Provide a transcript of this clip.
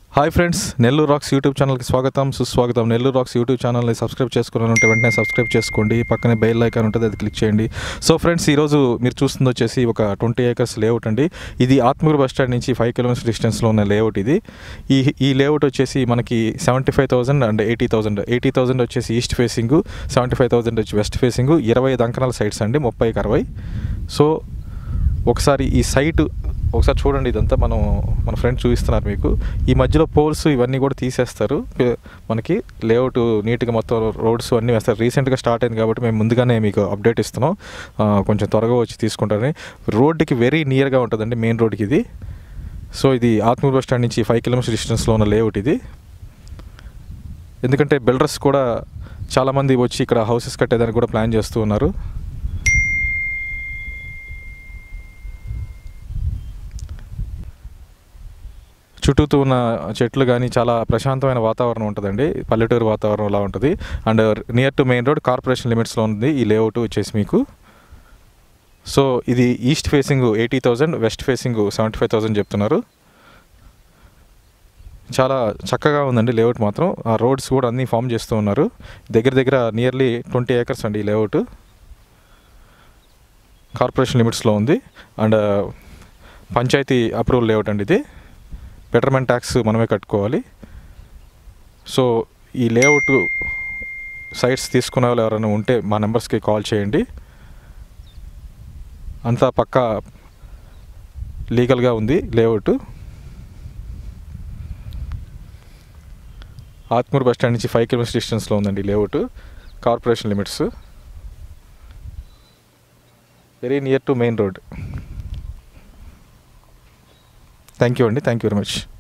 hi friends Nellore rocks YouTube ఛానల్కి స్వాగతం సుస్వాగతం నెల్లూరు రాక్స్ యూట్యూబ్ ఛానల్ని సబ్స్క్రైబ్ చేసుకుని ఉంటే వెంటనే సబ్స్క్రైబ్ చేసుకోండి పక్కనే బెల్ ఐకాన్ ఉంటుంది అది క్లిక్ చేయండి సో ఫ్రెండ్స్ ఈరోజు మీరు చూస్తుంది వచ్చేసి ఒక ట్వంటీ ఏకర్స్ లేఅవుట్ అండి ఇది ఆత్మూరు బస్ స్టాండ్ నుంచి ఫైవ్ కిలోమీటర్స్ డిస్టెన్స్లో ఉన్న లేఅవుట్ ఇది ఈ ఈ లేఅవుట్ వచ్చేసి మనకి seventy five thousand and eighty thousand eighty thousand వచ్చేసి east facing seventy five thousand వచ్చి వెస్ట్ ఫేసింగ్ ఇరవై ఐదు అంకణాల సైట్స్ అండి ముప్పైకి అరవై సో ఒకసారి ఈ సైట్ ఒకసారి చూడండి ఇదంతా మనం మన ఫ్రెండ్స్ చూపిస్తున్నారు మీకు ఈ మధ్యలో పోల్స్ ఇవన్నీ కూడా తీసేస్తారు పే- మనకి లేఅవుట్ నీట్గా మొత్తం రోడ్స్ అన్నీ వేస్తారు రీసెంట్గా స్టార్ట్ అయింది కాబట్టి మేము ముందుగానే మీకు అప్డేట్ ఇస్తున్నాం ఆ, కొంచెం త్వరగా వచ్చి తీసుకుంటారని రోడ్డుకి వెరీ నియర్గా ఉంటుందండి మెయిన్ రోడ్కి ఇది సో ఇది ఆత్మూరు బస్ స్టాండ్ నుంచి ఫైవ్ కిలోమీటర్స్ డిస్టెన్స్లో ఉన్న లేఅవుట్ ఇది ఎందుకంటే బిల్డర్స్ కూడా చాలామంది వచ్చి ఇక్కడ హౌసెస్ కట్టేదానికి కూడా ప్లాన్ చేస్తూ ఉన్నారు చుట్టూతో ఉన్న చెట్లు కానీ చాలా ప్రశాంతమైన వాతావరణం ఉంటుందండి పల్లెటూరు వాతావరణంలా ఉంటుంది and near to main road corporation లిమిట్స్లో ఉంది ఈ లేఅవుట్ వచ్చేసి మీకు సో ఇది east facing eighty thousand west facing seventy five thousand చెప్తున్నారు చాలా చక్కగా ఉందండి లేఅవుట్ మాత్రం ఆ రోడ్స్ కూడా అన్నీ ఫామ్ చేస్తూ ఉన్నారు దగ్గర దగ్గర నియర్లీ ట్వంటీ ఏకర్స్ అండి ఈ లేఅవుట్ కార్పొరేషన్ లిమిట్స్లో ఉంది అండ్ పంచాయతీ అప్రూవల్ లేఅవుట్ అండి ఇది బెటర్మెంట్ ట్యాక్స్ మనమే కట్టుకోవాలి సో ఈ లేఅవుట్ సైట్స్ తీసుకునే వాళ్ళు ఎవరైనా ఉంటే మా నెంబర్స్కి కాల్ చేయండి అంతా పక్కా లీగల్గా ఉంది లేఅవుట్ ఆత్మూరు బస్ స్టాండ్ నుంచి ఫైవ్ కిలోమీటర్స్ డిస్టెన్స్లో ఉందండి layout corporation limits very near to main road thank you అండి థ్యాంక్ యూ వెరీ మచ్